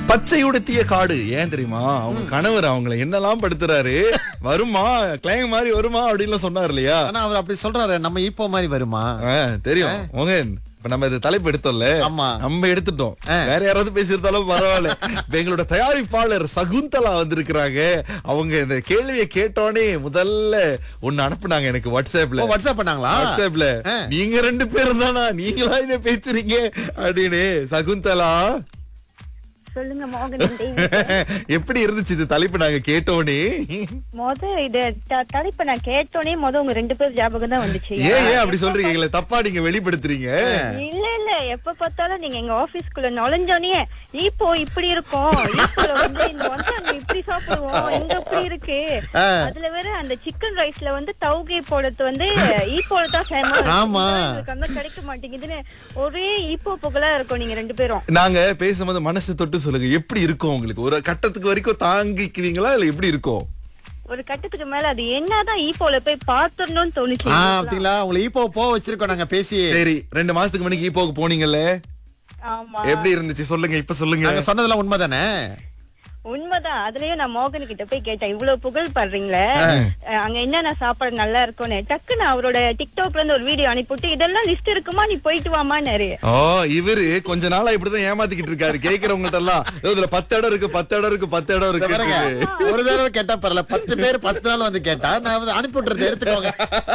பச்சை உடுத்திய காடு ஏன் தெரியுமா அவங்க கணவர் அவங்கள என்னெல்லாம் படுத்துறாரு வருமா கிளைங் மாதிரி வருமா அப்படின்னு சொன்னார் இல்லையா ஆனா அவர் அப்படி சொல்றாரு நம்ம இப்போ மாதிரி வருமா ஆ, தெரியும் மோகன் இப்ப நம்ம இந்த தலைப்பு எடுத்தோம்ல ஆமா. நம்ம எடுத்துட்டோம் ஆ. வேற யாராவது பேசியிருந்தாலும் பரவாயில்ல இப்ப எங்களோட தயாரிப்பாளர் சகுந்தலா வந்திருக்கிறாங்க அவங்க இந்த கேள்வியை கேட்டோனே முதல்ல ஒண்ணு அனுப்புனாங்க எனக்கு வாட்ஸ்அப்ல ஓ, வாட்ஸ்அப் பண்ணாங்களா வாட்ஸ்அப்ல ஆ. நீங்க ரெண்டு பேரும் தானா நீங்களா இதை பேசுறீங்க அப்படின்னு சகுந்தலா சொல்லுங்க மோகன் தேவி. எப்படி இருந்துச்சு இது தலைப்பு நாங்க கேட்டோனே மொத இது த- தலைப்ப நான் கேட்டோனே மொத உங்க ரெண்டு பேர் ஞாபகம் தான் வந்துச்சு ஏன் ஏன் அப்படி சொல்றீங்க எங்களை தப்பா நீங்க வெளிப்படுத்துறீங்க இல்ல இல்ல எப்ப பார்த்தாலும் நீங்க எங்க ஆபீஸ்க்குள்ள நுழைஞ்சோனே இப்போ இப்படி இருக்கும் இப்போல வந்து இந்த வந்து அங்க இப்படி சாப்பிடுவோம் இங்க இப்படி இருக்கு ஆ. அதுல வேற அந்த சிக்கன் ரைஸ்ல வந்து தௌகை போடுறது வந்து ஈப்போல தான் ஃபேமஸ் ஆமா. வந்து கிடைக்க மாட்டேங்குதுன்னு ஒரே ஈப்போ புகழா இருக்கும் நீங்க ரெண்டு பேரும் நாங்க பேசும்போது மனசு தொட்டு சொல்லுங்க எப்படி இருக்கும் உங்களுக்கு ஒரு கட்டத்துக்கு வரைக்கும் தாங்கிக்குவீங்களா இல்ல எப்படி இருக்கும் ஒரு கட்டத்துக்கு மேல அது என்னதான் ஈப்போல போய் பாத்துடணும்னு தோணுச்சு ஆ எங்களுக்கெல்லாம். பாத்தீங்களா உங்களை இப்போ போக வச்சிருக்கோம் நாங்க பேசி சரி ரெண்டு மாசத்துக்கு முன்னாடி ஈப்போக்கு போனீங்கல்ல ஆமா எப்படி இருந்துச்சு சொல்லுங்க இப்ப சொல்லுங்க நாங்க சொன்னதெல்லாம் உண்மைதானே உண்மைதான் அதுலயும் நான் மோகன் கிட்ட போய் கேட்டேன் இவ்வளவு புகழ் படுறீங்களே அஹ், அங்க என்னென்ன சாப்பாடு நல்லா இருக்கும்னு டக்குன்னு அவரோட டிக்டாக்ல இருந்து ஒரு வீடியோ அனுப்பிவிட்டு இதெல்லாம் லிஸ்ட் இருக்குமா நீ போயிட்டு வாமான்னாரு ஓ இவரு கொஞ்ச நாளா இப்படிதான் ஏமாத்திக்கிட்டு இருக்காரு கேக்குறவங்க எல்லாம் "இதோ இதுல பத்து இடம் இருக்கு பத்து இடம் இருக்கு பத்து இடம் இத பாருங்க இருக்கு ஒரு தடவை கேட்டா பரல பத்து பேர் பத்து நாள் வந்து கேட்டா நான் வந்து அனுப்பி விட்டுறது எடுத்துக்கோங்க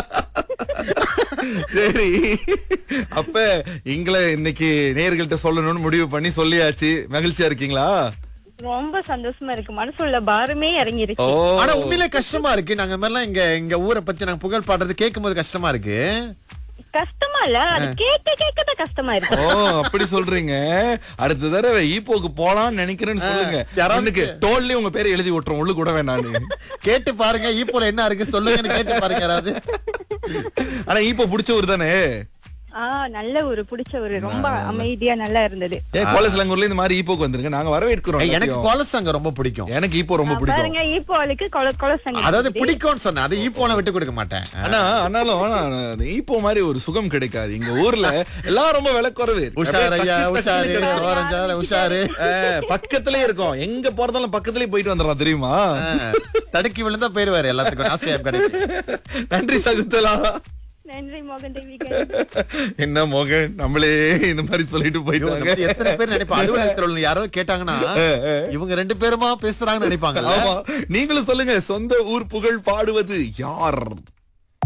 சரி அப்ப எங்களை இன்னைக்கு நேயர்கள்ட்ட சொல்லணும்னு முடிவு பண்ணி சொல்லியாச்சு மகிழ்ச்சியா இருக்கீங்களா ரொம்ப சந்தோஷமா இருக்கு மனசுள்ள பாரமே ஓ இறங்கிருச்சு ஆனா உண்மையிலே கஷ்டமா இருக்கு நாங்க இந்த மாதிரிலாம் இங்க இங்க ஊரை பத்தி நாங்க புகழ் பாடுறது கேட்கும் போது கஷ்டமா இருக்கு கஷ்டமா இல்ல அது கேட்க கேட்கதான் கஷ்டமா இருக்கு ஓ அப்படி சொல்றீங்க அடுத்த தடவை ஈப்போக்கு போலாம்னு நினைக்கிறேன்னு சொல்லுங்க யாராவது- யாராவது தோல்லையும் உங்க பேரை எழுதி விட்டுறோம் உள்ள கூட வேணான்னு கேட்டு பாருங்க ஈப்போல என்ன இருக்கு சொல்லுங்கன்னு கேட்டு பாருங்க யாராவது ஆனா ஈப்போ பிடிச்சவர் தானே ஆஹ் நல்ல ஒரு பிடிச்ச ஒரு ரொம்ப அமைதியா நல்லா இருந்தது ஏன் கோலசிலங்கூர்ல இந்த மாதிரி ஈப்போக்கு வந்துருங்க நாங்க வரவேற்கிறோம் ஏய், எனக்கு எல்லாத்தையும். கோலசாங்க ரொம்ப பிடிக்கும் எனக்கு ஈப்போ ரொம்ப பிடிக்கும் பாருங்க இப்போ அவளுக்கு கொல கொல சங்கம் அதாவது பிடிக்கும்னு சொன்னேன் அது ஈப்போன விட்டு கொடுக்க மாட்டேன் ஆனா ஆனாலும் ஆனா, அந்த ஈப்போ மாதிரி ஒரு சுகம் கிடைக்காது எங்க ஊர்ல எல்லாம் ரொம்ப விலை குறைவு உஷார் ஐயா உஷாரு அப்படியே ஓரஞ்சாரு உஷாரு அஹ், பக்கத்திலே இருக்கும் எங்க போறதாலும் பக்கத்திலே போயிட்டு வந்துடலாம் தெரியுமா ஆ, தடுக்கி விழுந்தா போயிருவாரு எல்லாத்துக்கும் ஆசையா கிடைக்கு நன்றி சகுந்தலா நன்றி மோகன் தேவி என்ன மோகன் நம்மளே இந்த மாதிரி சொல்லிட்டு ஐயோ, இந்த போயிட்டாங்க மாதிரி எத்தனை பேர் நினைப்பா அலுவலகத்துல உள்ள யாராவது கேட்டாங்கன்னா இவங்க ரெண்டு பேருமா பேசுறாங்கன்னு நினைப்பாங்க ஆமா நீங்களும் சொல்லுங்க சொந்த ஊர் புகழ் பாடுவது யார்